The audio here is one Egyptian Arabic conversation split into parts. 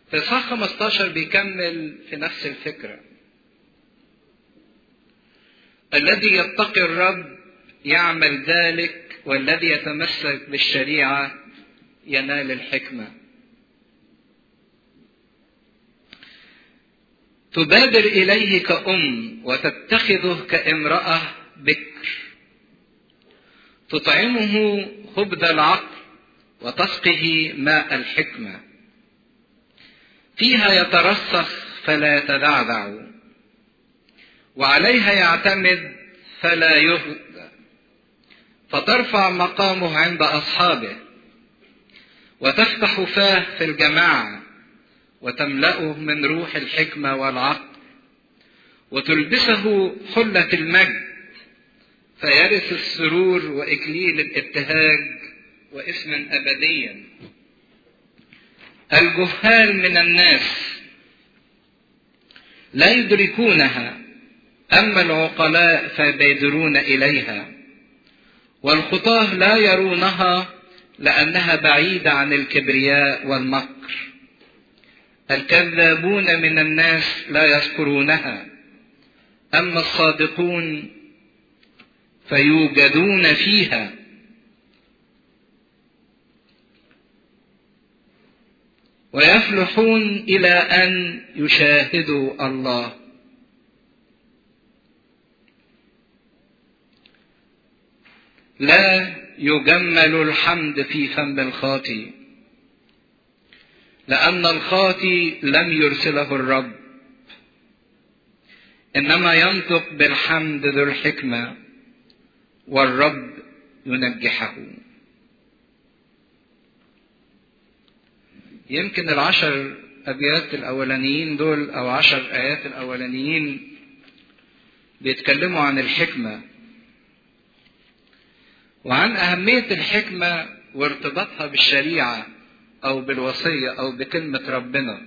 في إصحاح 15 بيكمل في نفس الفكرة الذي يتقي الرب يعمل ذلك والذي يتمسك بالشريعة ينال الحكمة تبادر إليه كأم وتتخذه كامرأة بكر تطعمه خبز العقل وتسقه ماء الحكمة فيها يترسخ فلا يتدعدع وعليها يعتمد فلا يهدى فترفع مقامه عند أصحابه وتفتح فاه في الجماعة وتملأه من روح الحكمة والعقل وتلبسه حلة المجد فيرث السرور وإكليل الابتهاج واسما أبديا الجهال من الناس لا يدركونها أما العقلاء فيبادرون إليها والخطاه لا يرونها لأنها بعيدة عن الكبرياء والمكر الكذابون من الناس لا يذكرونها أما الصادقون فيوجدون فيها ويفلحون إلى أن يشاهدوا الله لا يجمل الحمد في فم الخاطي لأن الخاطي لم يرسله الرب إنما ينطق بالحمد ذو الحكمة والرب ينجحه يمكن العشر أبيات الأولانيين دول أو عشر آيات الأولانيين بيتكلموا عن الحكمة وعن أهمية الحكمة وارتباطها بالشريعة أو بالوصية أو بكلمة ربنا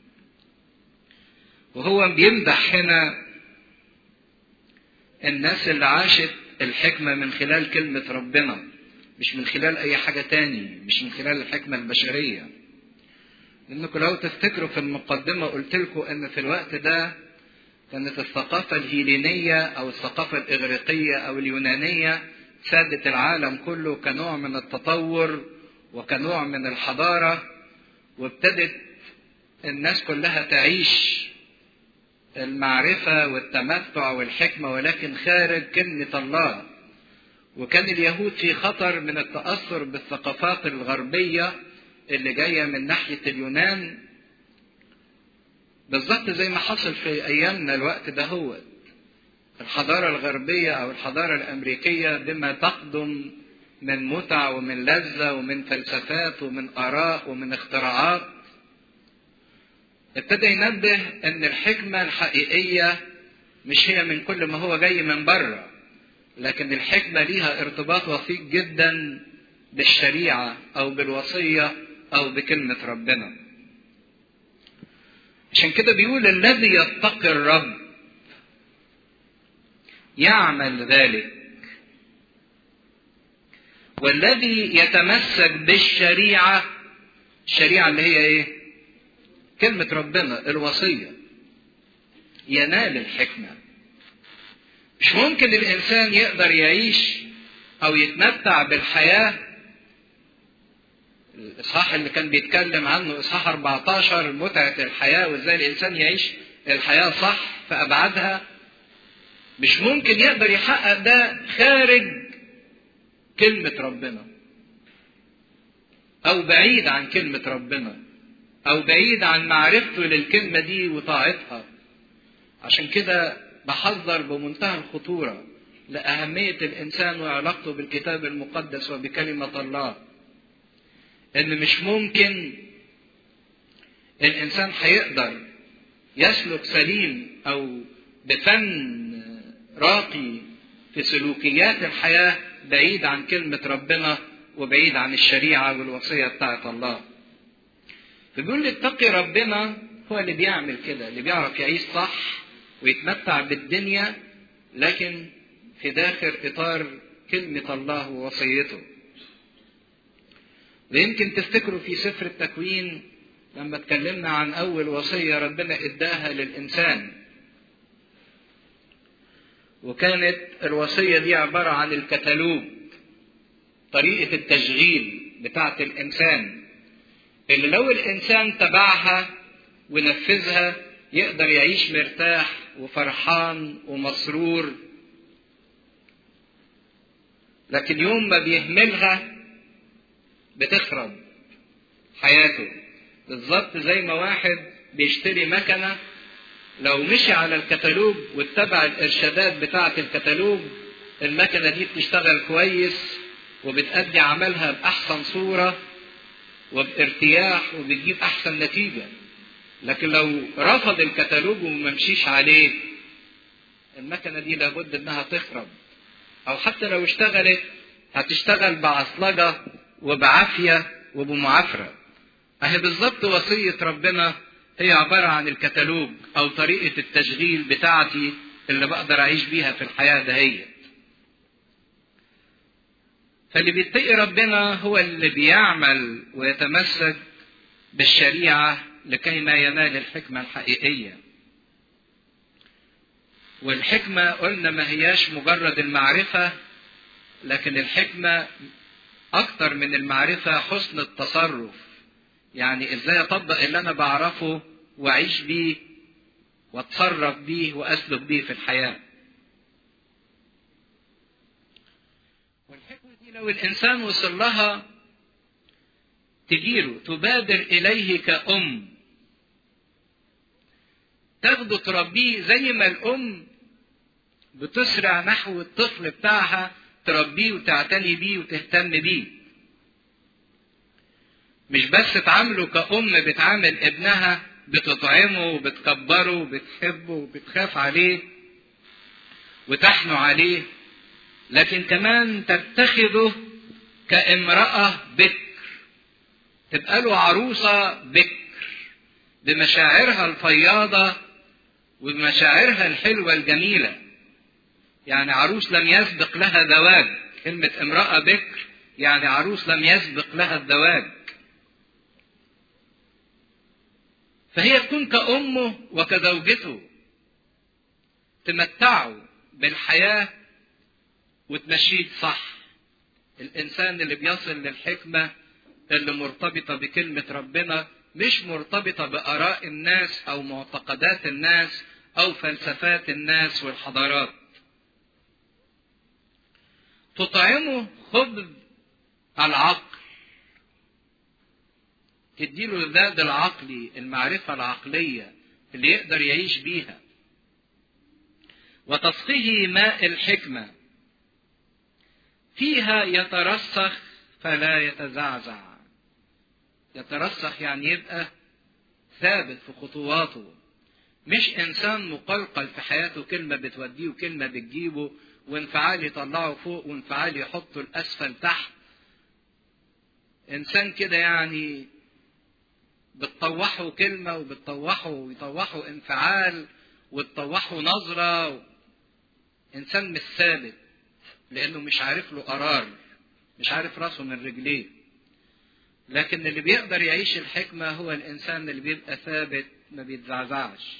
وهو بيمدح هنا الناس اللي عاشت الحكمة من خلال كلمة ربنا مش من خلال أي حاجة تاني مش من خلال الحكمة البشرية لأنكم لو تفتكروا في المقدمة قلت لكم إن في الوقت ده كانت الثقافة الهيلينية أو الثقافة الإغريقية أو اليونانية سادت العالم كله كنوع من التطور وكنوع من الحضارة وابتدت الناس كلها تعيش المعرفة والتمتع والحكمة ولكن خارج كلمة الله وكان اليهود في خطر من التأثر بالثقافات الغربية اللي جاية من ناحية اليونان بالظبط زي ما حصل في أيامنا الوقت ده هو الحضارة الغربية أو الحضارة الأمريكية بما تقدم من متع ومن لذة ومن فلسفات ومن آراء ومن اختراعات ابتدى ينبه ان الحكمة الحقيقية مش هي من كل ما هو جاي من بره لكن الحكمة ليها ارتباط وثيق جدا بالشريعة او بالوصية او بكلمة ربنا عشان كده بيقول الذي يتقي الرب يعمل ذلك والذي يتمسك بالشريعة الشريعة اللي هي ايه كلمة ربنا الوصية ينال الحكمة مش ممكن الإنسان يقدر يعيش أو يتمتع بالحياة الإصحاح اللي كان بيتكلم عنه إصحاح 14 متعة الحياة وإزاي الإنسان يعيش الحياة صح في أبعادها مش ممكن يقدر يحقق ده خارج كلمة ربنا أو بعيد عن كلمة ربنا أو بعيد عن معرفته للكلمة دي وطاعتها عشان كده بحذر بمنتهى الخطورة لأهمية الإنسان وعلاقته بالكتاب المقدس وبكلمة الله إن مش ممكن الإنسان هيقدر يسلك سليم أو بفن راقي في سلوكيات الحياة بعيد عن كلمة ربنا وبعيد عن الشريعة والوصية بتاعت الله فبيقول لي اتقي ربنا هو اللي بيعمل كده اللي بيعرف يعيش صح ويتمتع بالدنيا لكن في داخل اطار كلمه الله ووصيته ويمكن تفتكروا في سفر التكوين لما اتكلمنا عن أول وصية ربنا إداها للإنسان وكانت الوصية دي عبارة عن الكتالوج طريقة التشغيل بتاعة الإنسان اللي لو الإنسان تبعها ونفذها يقدر يعيش مرتاح وفرحان ومسرور لكن يوم ما بيهملها بتخرب حياته بالظبط زي ما واحد بيشتري مكنة لو مشي على الكتالوج واتبع الإرشادات بتاعة الكتالوج المكنة دي بتشتغل كويس وبتأدي عملها بأحسن صورة وبارتياح وبتجيب أحسن نتيجة لكن لو رفض الكتالوج وما مشيش عليه المكنة دي لابد انها تخرب او حتى لو اشتغلت هتشتغل بعصلجة وبعافية وبمعافرة اهي بالظبط وصية ربنا هي عبارة عن الكتالوج او طريقة التشغيل بتاعتي اللي بقدر اعيش بيها في الحياة دهيت فاللي بيتقي ربنا هو اللي بيعمل ويتمسك بالشريعة لكي ما ينال الحكمة الحقيقية والحكمة قلنا ما هياش مجرد المعرفة لكن الحكمة أكتر من المعرفة حسن التصرف يعني إزاي أطبق اللي أنا بعرفه وأعيش بيه وأتصرف بيه وأسلك بيه في الحياة والحكمة دي لو الإنسان وصل لها تجيله تبادر إليه كأم تاخده تربيه زي ما الأم بتسرع نحو الطفل بتاعها تربيه وتعتني بيه وتهتم بيه مش بس تعامله كأم بتعامل ابنها بتطعمه وبتكبره وبتحبه وبتخاف عليه وتحنو عليه لكن كمان تتخذه كامرأة بكر تبقى له عروسة بكر بمشاعرها الفياضة وبمشاعرها الحلوة الجميلة يعني عروس لم يسبق لها زواج كلمة امرأة بكر يعني عروس لم يسبق لها الزواج فهي تكون كأمه وكزوجته تمتعه بالحياة وتمشيه صح الإنسان اللي بيصل للحكمة اللي مرتبطة بكلمة ربنا مش مرتبطة بآراء الناس أو معتقدات الناس أو فلسفات الناس والحضارات تطعمه خبز العقل تديله الذات العقلي المعرفة العقلية اللي يقدر يعيش بيها وتسقيه ماء الحكمة فيها يترسخ فلا يتزعزع يترسخ يعني يبقى ثابت في خطواته مش انسان مقلقل في حياته كلمه بتوديه وكلمه بتجيبه وانفعال يطلعه فوق وانفعال يحطه الاسفل تحت انسان كده يعني بتطوحه كلمه وبتطوحه ويطوحه انفعال وتطوحه نظره انسان مش ثابت لانه مش عارف له قرار مش عارف راسه من رجليه لكن اللي بيقدر يعيش الحكمة هو الإنسان اللي بيبقى ثابت ما بيتزعزعش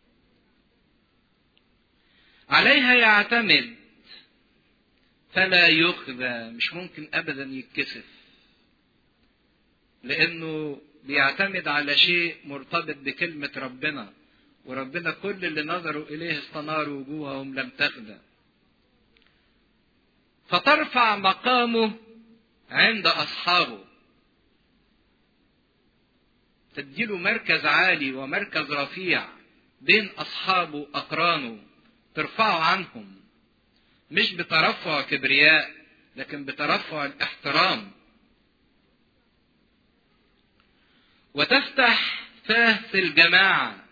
عليها يعتمد فلا يخذى مش ممكن أبدا يتكسف لأنه بيعتمد على شيء مرتبط بكلمة ربنا وربنا كل اللي نظروا إليه استناروا وجوههم لم تخدى فترفع مقامه عند أصحابه تديله مركز عالي ومركز رفيع بين أصحابه أقرانه ترفعه عنهم مش بترفع كبرياء لكن بترفع الاحترام وتفتح فاه في الجماعة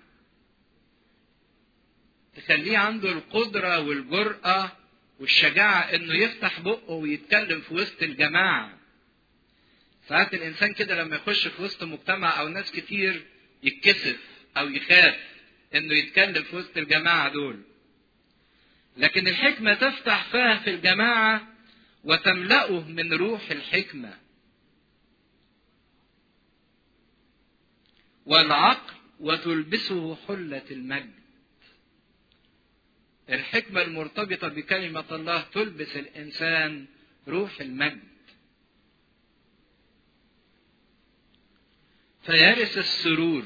تخليه عنده القدرة والجرأة والشجاعة انه يفتح بقه ويتكلم في وسط الجماعة ساعات الانسان كده لما يخش في وسط مجتمع او ناس كتير يتكسف او يخاف انه يتكلم في وسط الجماعة دول لكن الحكمة تفتح فاه في الجماعة وتملأه من روح الحكمة والعقل وتلبسه حلة المجد الحكمة المرتبطة بكلمة الله تلبس الإنسان روح المجد فيرث السرور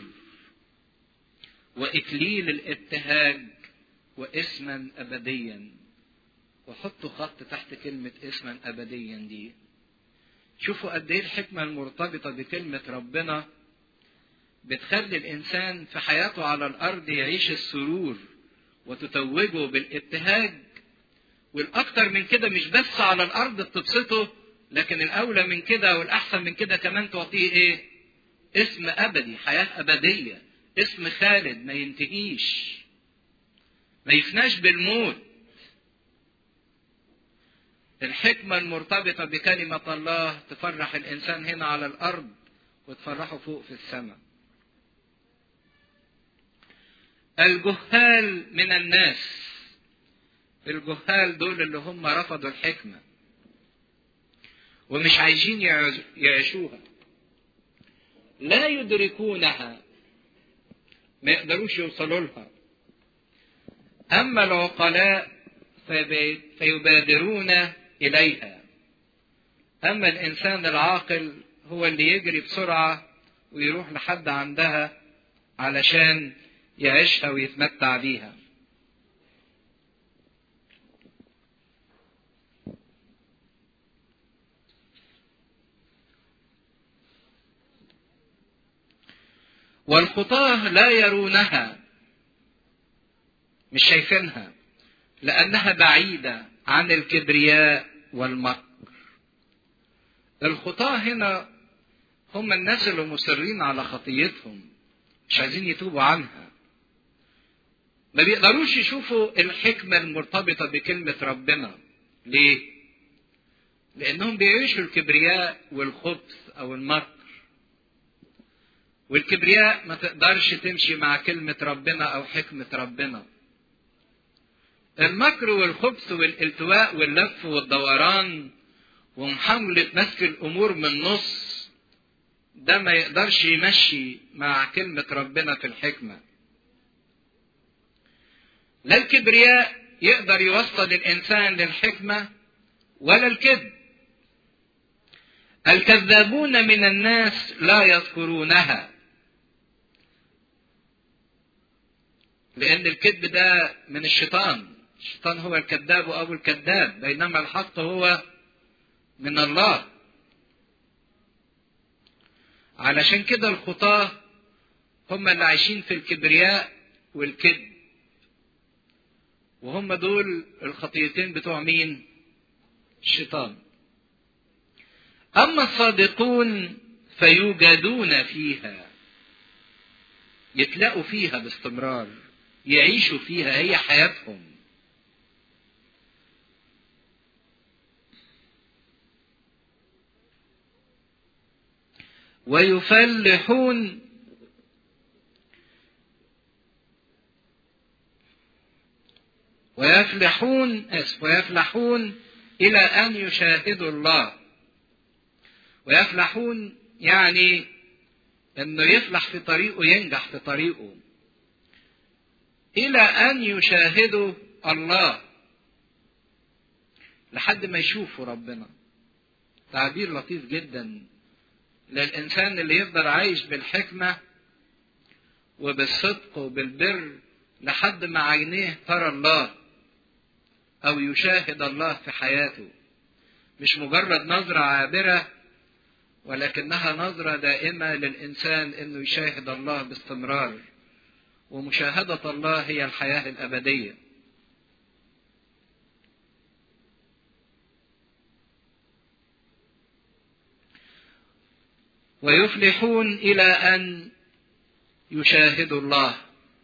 وإكليل الابتهاج واسما أبديا وحطوا خط تحت كلمة اسما أبديا دي شوفوا قد ايه الحكمة المرتبطة بكلمة ربنا بتخلي الإنسان في حياته على الأرض يعيش السرور وتتوجه بالابتهاج والأكثر من كده مش بس على الأرض بتبسطه لكن الأولى من كده والأحسن من كده كمان تعطيه إيه؟ اسم أبدي حياة أبدية اسم خالد ما ينتهيش ما يفناش بالموت الحكمة المرتبطة بكلمة الله تفرح الإنسان هنا على الأرض وتفرحه فوق في السماء الجهال من الناس الجهال دول اللي هم رفضوا الحكمة ومش عايزين يعيشوها لا يدركونها ما يقدروش يوصلوا لها أما العقلاء فيبادرون إليها أما الإنسان العاقل هو اللي يجري بسرعة ويروح لحد عندها علشان يعيشها ويتمتع بيها والخطاه لا يرونها مش شايفينها لأنها بعيدة عن الكبرياء والمكر الخطاة هنا هم الناس اللي مصرين على خطيتهم مش عايزين يتوبوا عنها ما بيقدروش يشوفوا الحكمة المرتبطة بكلمة ربنا ليه؟ لأنهم بيعيشوا الكبرياء والخبث أو المكر والكبرياء ما تقدرش تمشي مع كلمة ربنا أو حكمة ربنا المكر والخبث والالتواء واللف والدوران ومحاولة مسك الأمور من نص ده ما يقدرش يمشي مع كلمة ربنا في الحكمة لا الكبرياء يقدر يوصل الإنسان للحكمة ولا الكذب الكذابون من الناس لا يذكرونها لأن الكذب ده من الشيطان الشيطان هو الكذاب أو الكذاب بينما الحق هو من الله علشان كده الخطاة هم اللي عايشين في الكبرياء والكذب وهم دول الخطيتين بتوع مين الشيطان أما الصادقون فيوجدون فيها يتلاقوا فيها باستمرار يعيشوا فيها هي حياتهم ويفلحون ويفلحون اسف ويفلحون إلى أن يشاهدوا الله ويفلحون يعني انه يفلح في طريقه ينجح في طريقه الى ان يشاهدوا الله لحد ما يشوفوا ربنا تعبير لطيف جدا للانسان اللي يفضل عايش بالحكمه وبالصدق وبالبر لحد ما عينيه ترى الله او يشاهد الله في حياته مش مجرد نظره عابره ولكنها نظرة دائمة للإنسان إنه يشاهد الله باستمرار ومشاهدة الله هي الحياة الأبدية ويفلحون إلى أن يشاهدوا الله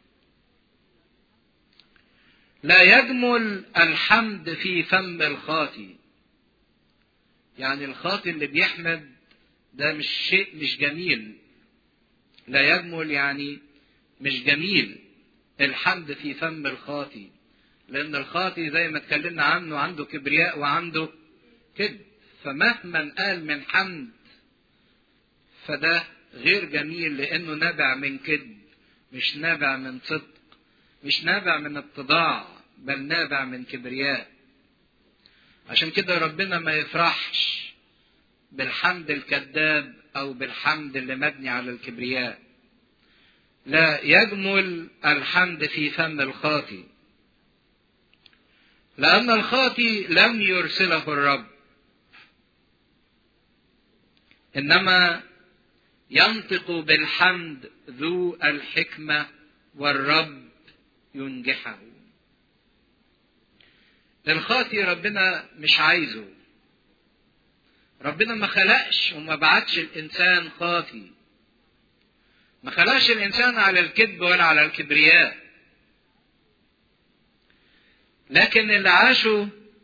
لا يجمل الحمد في فم الخاطي يعني الخاطي اللي بيحمد ده مش شيء مش جميل لا يجمل يعني مش جميل الحمد في فم الخاطي لان الخاطي زي ما اتكلمنا عنه عنده كبرياء وعنده كذب فمهما قال من حمد فده غير جميل لانه نابع من كذب مش نابع من صدق مش نابع من اتضاع بل نابع من كبرياء عشان كده ربنا ما يفرحش بالحمد الكذاب او بالحمد اللي مبني على الكبرياء لا يجمل الحمد في فم الخاطي لان الخاطي لم يرسله الرب انما ينطق بالحمد ذو الحكمه والرب ينجحه الخاطي ربنا مش عايزه ربنا ما خلقش وما بعتش الانسان خاطي ما خلقش الانسان على الكذب ولا على الكبرياء لكن اللي عاشوا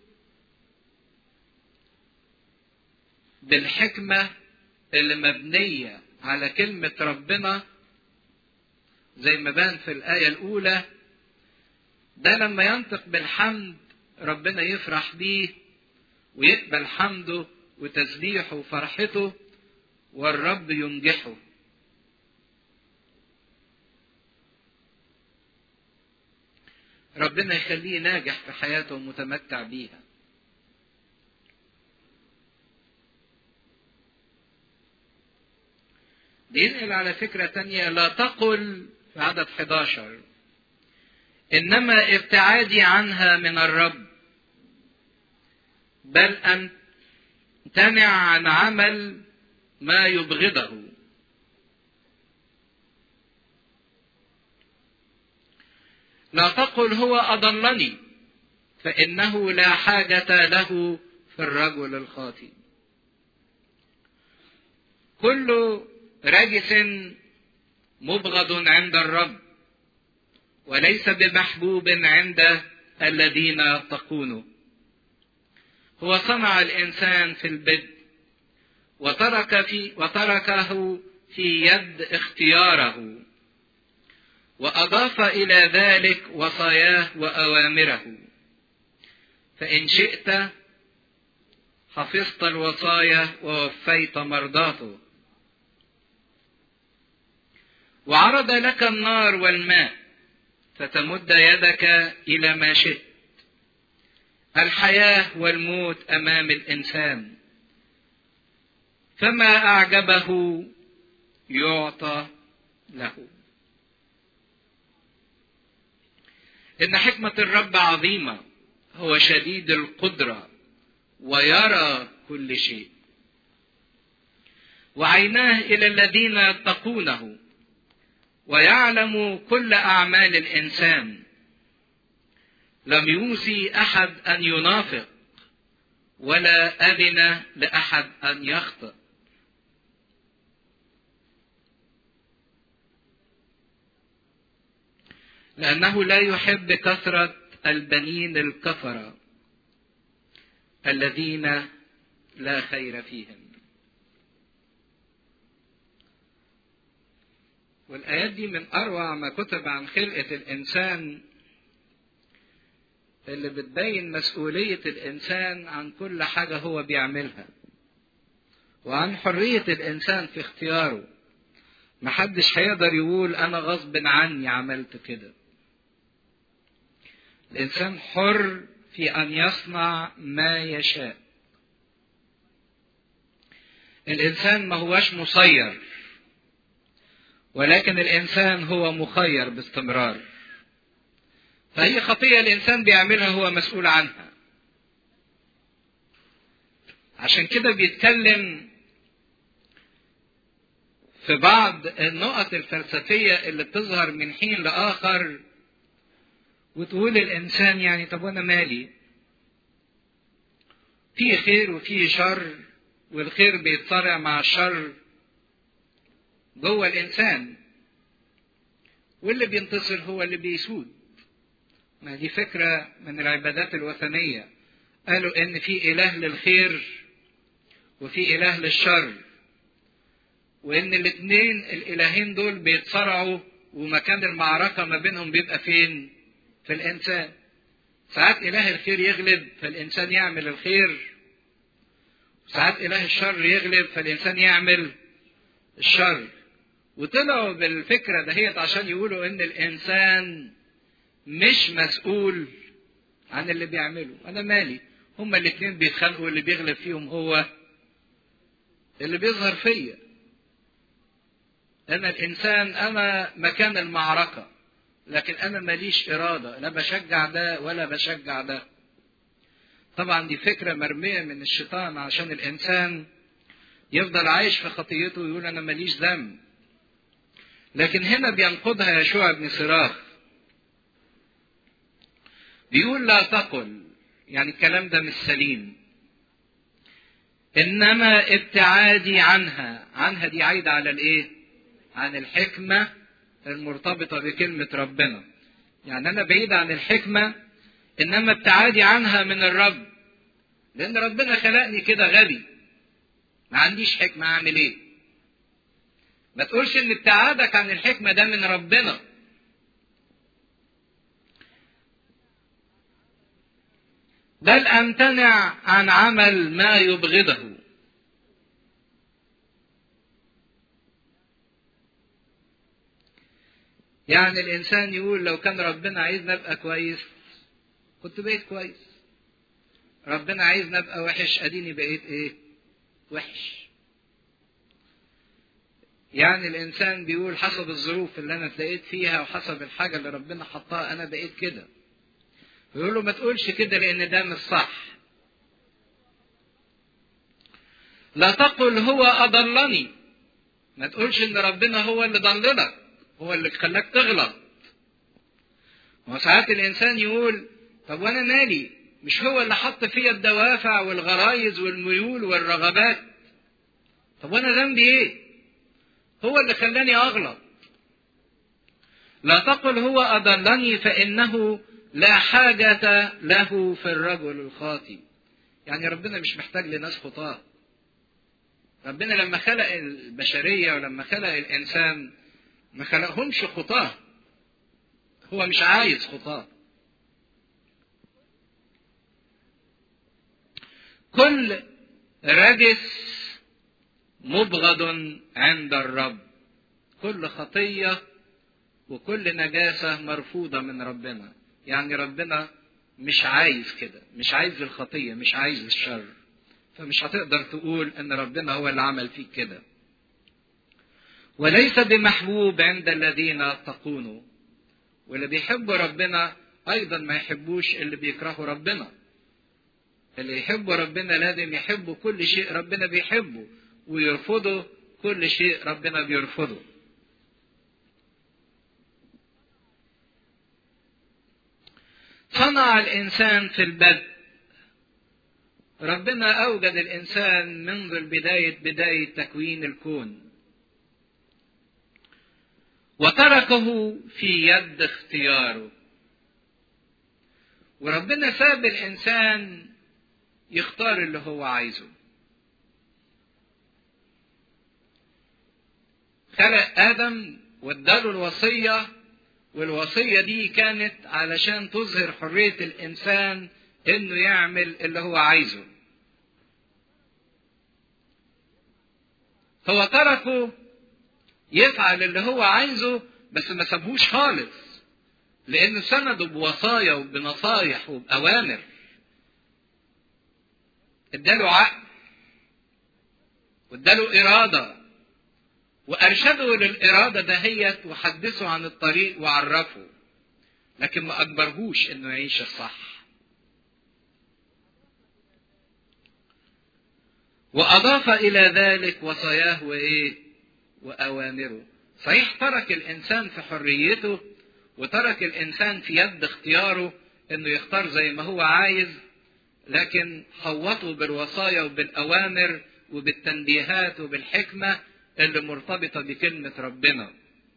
بالحكمه اللي مبنيه على كلمه ربنا زي ما بان في الايه الاولى ده لما ينطق بالحمد ربنا يفرح بيه ويقبل حمده وتسبيحه وفرحته والرب ينجحه ربنا يخليه ناجح في حياته ومتمتع بيها بينقل على فكرة تانية لا تقل في عدد 11 إنما ابتعادي عنها من الرب بل امتنع عن عمل ما يبغضه لا تقل هو أضلني فإنه لا حاجة له في الرجل الخاطئ كل رجس مبغض عند الرب وليس بمحبوب عند الذين يتقونه هو صنع الانسان في البدء وترك في وتركه في يد اختياره واضاف الى ذلك وصاياه واوامره فان شئت حفظت الوصايا ووفيت مرضاته وعرض لك النار والماء فتمد يدك الى ما شئت الحياه والموت امام الانسان فما اعجبه يعطى له ان حكمه الرب عظيمه هو شديد القدره ويرى كل شيء وعيناه الى الذين يتقونه ويعلم كل اعمال الانسان لم يوصي احد ان ينافق ولا اذن لاحد ان يخطئ لانه لا يحب كثره البنين الكفره الذين لا خير فيهم والآيات دي من أروع ما كتب عن خلقة الإنسان اللي بتبين مسؤولية الإنسان عن كل حاجة هو بيعملها وعن حرية الإنسان في اختياره محدش هيقدر يقول أنا غصب عني عملت كده الإنسان حر في أن يصنع ما يشاء الإنسان ما هوش مسير ولكن الانسان هو مخير باستمرار فهي خطيه الانسان بيعملها هو مسؤول عنها عشان كده بيتكلم في بعض النقط الفلسفيه اللي بتظهر من حين لاخر وتقول الانسان يعني طب وانا مالي في خير وفي شر والخير بيتصارع مع الشر جوه الانسان واللي بينتصر هو اللي بيسود ما دي فكرة من العبادات الوثنية قالوا ان في اله للخير وفي اله للشر وان الاثنين الالهين دول بيتصارعوا ومكان المعركة ما بينهم بيبقى فين في الانسان ساعات اله الخير يغلب فالانسان يعمل الخير ساعات اله الشر يغلب فالانسان يعمل الشر وطلعوا بالفكرة دهيت عشان يقولوا ان الانسان مش مسؤول عن اللي بيعمله انا مالي هما الاتنين بيتخانقوا اللي بيغلب فيهم هو اللي بيظهر فيا انا الانسان انا مكان المعركة لكن انا ماليش ارادة لا بشجع ده ولا بشجع ده طبعا دي فكرة مرمية من الشيطان عشان الانسان يفضل عايش في خطيته ويقول انا ماليش ذنب لكن هنا بينقضها يشوع بن صراخ بيقول لا تقل يعني الكلام ده مش سليم انما ابتعادي عنها عنها دي عايده على الايه عن الحكمه المرتبطه بكلمه ربنا يعني انا بعيد عن الحكمه انما ابتعادي عنها من الرب لان ربنا خلقني كده غبي ما عنديش حكمه اعمل ايه ما تقولش ان ابتعادك عن الحكمه ده من ربنا بل امتنع عن عمل ما يبغضه يعني الانسان يقول لو كان ربنا عايزني ابقى كويس كنت بقيت كويس ربنا عايزني ابقى وحش اديني بقيت ايه وحش يعني الانسان بيقول حسب الظروف اللي انا اتلقيت فيها وحسب الحاجه اللي ربنا حطها انا بقيت كده يقول له ما تقولش كده لان ده مش صح لا تقل هو اضلني ما تقولش ان ربنا هو اللي ضللك هو اللي خلاك تغلط وساعات الانسان يقول طب وانا مالي مش هو اللي حط فيا الدوافع والغرايز والميول والرغبات طب وانا ذنبي ايه هو اللي خلاني اغلط لا تقل هو اضلني فانه لا حاجة له في الرجل الخاطي يعني ربنا مش محتاج لناس خطاة ربنا لما خلق البشرية ولما خلق الإنسان ما خلقهمش خطاة هو مش عايز خطاة كل رجس مبغض عند الرب كل خطية وكل نجاسة مرفوضة من ربنا يعني ربنا مش عايز كده مش عايز الخطية مش عايز الشر فمش هتقدر تقول ان ربنا هو اللي عمل فيك كده وليس بمحبوب عند الذين يتقونه واللي بيحبوا ربنا ايضا ما يحبوش اللي بيكرهوا ربنا اللي يحبوا ربنا لازم يحبوا كل شيء ربنا بيحبه ويرفضوا كل شيء ربنا بيرفضه صنع الإنسان في البدء ربنا أوجد الإنسان منذ البداية بداية تكوين الكون وتركه في يد اختياره وربنا ساب الإنسان يختار اللي هو عايزه خلق آدم واداله الوصية والوصية دي كانت علشان تظهر حرية الإنسان إنه يعمل اللي هو عايزه. هو تركه يفعل اللي هو عايزه بس ما سابهوش خالص لأنه سنده بوصايا وبنصايح وبأوامر. اداله عقل واداله إرادة وارشده للاراده دهيت وحدثه عن الطريق وعرفه لكن ما اجبرهوش انه يعيش الصح واضاف الى ذلك وصاياه وايه واوامره صحيح ترك الانسان في حريته وترك الانسان في يد اختياره انه يختار زي ما هو عايز لكن حوطه بالوصايا وبالاوامر وبالتنبيهات وبالحكمه اللي مرتبطة بكلمة ربنا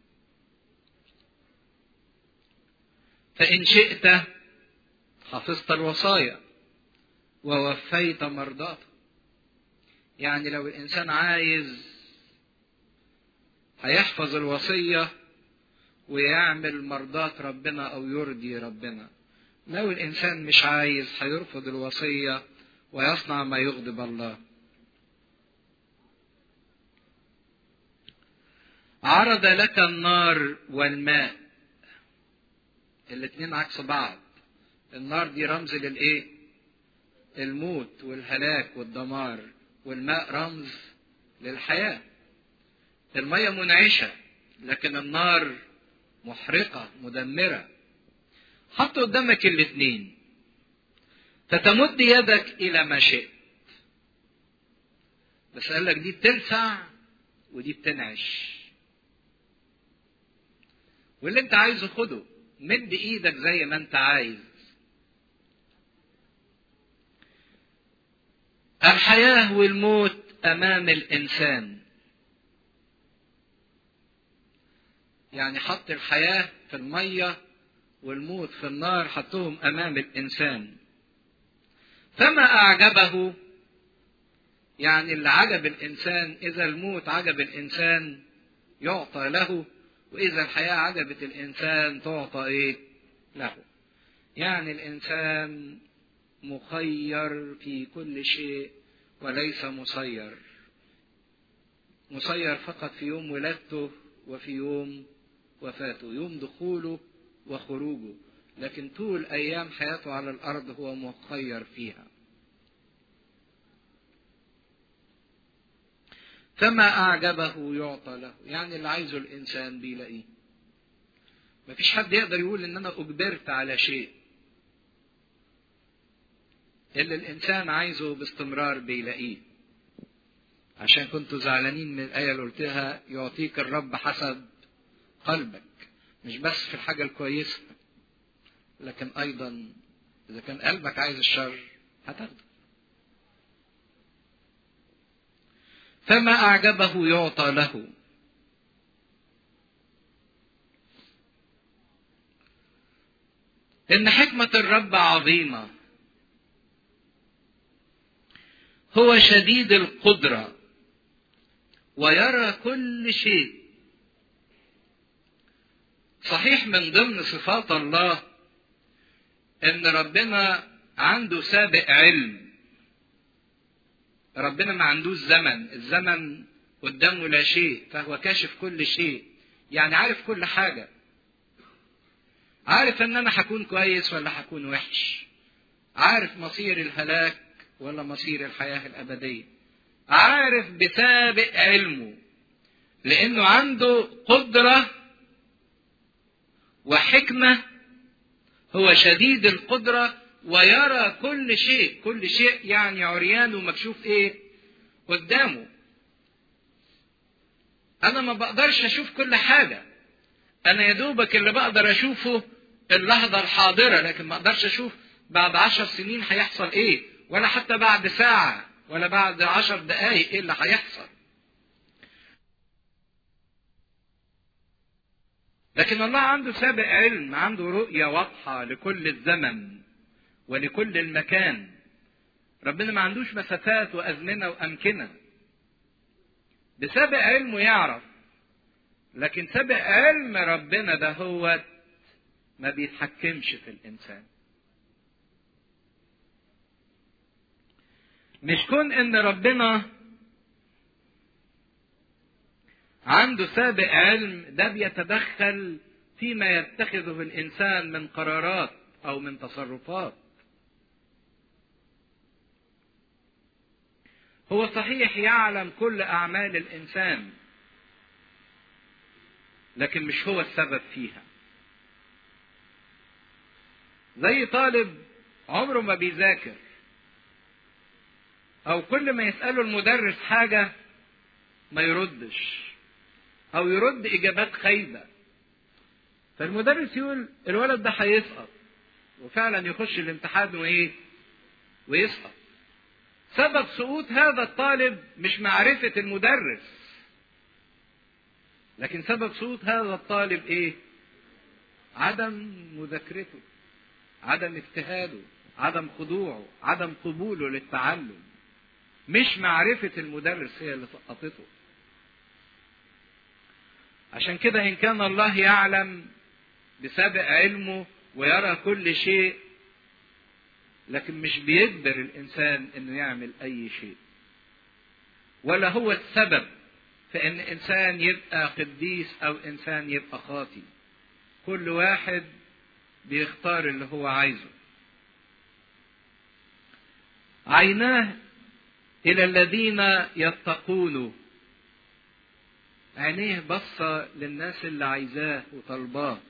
فإن شئت حفظت الوصايا ووفيت مرضاته يعني لو الإنسان عايز هيحفظ الوصية ويعمل مرضاة ربنا أو يرضي ربنا لو الإنسان مش عايز هيرفض الوصية ويصنع ما يغضب الله عرض لك النار والماء الاتنين عكس بعض النار دي رمز للايه الموت والهلاك والدمار والماء رمز للحياة المية منعشة لكن النار محرقة مدمرة حط قدامك الاتنين فتمد يدك إلى ما شئت بس قال لك دي بتلسع ودي بتنعش واللي انت عايزه خده مد ايدك زي ما انت عايز الحياة والموت أمام الإنسان يعني حط الحياة في المية والموت في النار حطهم أمام الإنسان فما أعجبه يعني اللي عجب الإنسان إذا الموت عجب الإنسان يعطى له وإذا الحياة عجبت الإنسان تعطى إيه له يعني الإنسان مخير في كل شيء وليس مسير مسير فقط في يوم ولادته وفي يوم وفاته يوم دخوله وخروجه لكن طول ايام حياته على الارض هو مخير فيها فما اعجبه يعطى له يعني اللي عايزه الانسان بيلاقيه مفيش حد يقدر يقول ان انا اجبرت على شيء اللي الانسان عايزه باستمرار بيلاقيه عشان كنتوا زعلانين من الايه اللي قلتها يعطيك الرب حسب قلبك مش بس في الحاجه الكويسه لكن ايضا اذا كان قلبك عايز الشر هتاخده فما اعجبه يعطى له ان حكمه الرب عظيمه هو شديد القدرة ويرى كل شيء صحيح من ضمن صفات الله ان ربنا عنده سابق علم ربنا ما عندوش زمن الزمن قدامه لا شيء فهو كاشف كل شيء يعني عارف كل حاجة عارف ان انا هكون كويس ولا هكون وحش عارف مصير الهلاك ولا مصير الحياة الأبدية عارف بسابق علمه لأنه عنده قدرة وحكمة هو شديد القدرة ويرى كل شيء كل شيء يعني عريان ومكشوف ايه قدامه انا ما بقدرش اشوف كل حاجة انا يا دوبك اللي بقدر اشوفه اللحظة الحاضرة لكن ما اقدرش اشوف بعد عشر سنين هيحصل ايه ولا حتى بعد ساعة ولا بعد عشر دقايق ايه اللي هيحصل لكن الله عنده سابق علم عنده رؤية واضحة لكل الزمن ولكل المكان ربنا ما عندوش مسافات وأزمنة وأمكنة بسابق علمه يعرف لكن سابق علم ربنا ده هو ما بيتحكمش في الإنسان مش كون ان ربنا عنده سابق علم ده بيتدخل فيما يتخذه الانسان من قرارات او من تصرفات هو صحيح يعلم كل اعمال الانسان لكن مش هو السبب فيها زي طالب عمره ما بيذاكر او كل ما يساله المدرس حاجه ما يردش او يرد اجابات خايبه فالمدرس يقول الولد ده هيسقط وفعلا يخش الامتحان وايه ويسقط سبب سقوط هذا الطالب مش معرفه المدرس لكن سبب سقوط هذا الطالب ايه عدم مذاكرته عدم اجتهاده عدم خضوعه عدم قبوله للتعلم مش معرفة المدرس هي اللي سقطته عشان كده إن كان الله يعلم بسابق علمه ويرى كل شيء لكن مش بيجبر الإنسان إنه يعمل أي شيء ولا هو السبب في ان انسان يبقى قديس او انسان يبقى خاطي كل واحد بيختار اللي هو عايزه عيناه الى الذين يتقونه عينيه بصة للناس اللي عايزاه وطلباه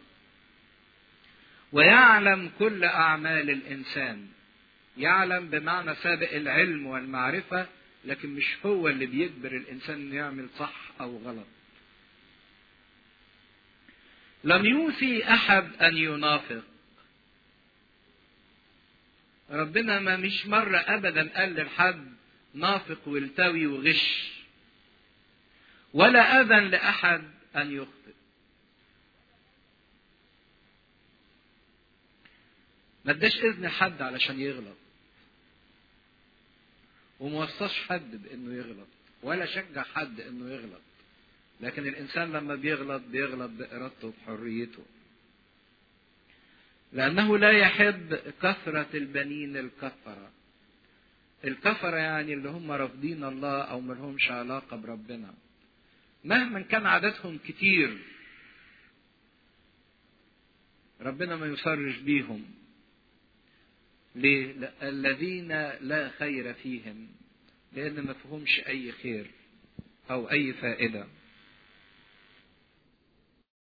ويعلم كل أعمال الإنسان يعلم بمعنى سابق العلم والمعرفة لكن مش هو اللي بيجبر الإنسان إنه يعمل صح أو غلط لم يوصي أحد أن ينافق ربنا ما مش مرة أبدا قال لحد نافق والتوي وغش ولا أذن لأحد أن يخطئ ما اداش إذن حد علشان يغلط وما وصاش حد بأنه يغلط ولا شجع حد أنه يغلط لكن الإنسان لما بيغلط بيغلط بإرادته وبحريته لأنه لا يحب كثرة البنين الكفرة الكفرة يعني اللي هم رافضين الله أو ملهمش علاقة بربنا مهما كان عددهم كتير ربنا ما يسرش بيهم ليه؟ الذين لا خير فيهم لأن ما فيهمش أي خير أو أي فائدة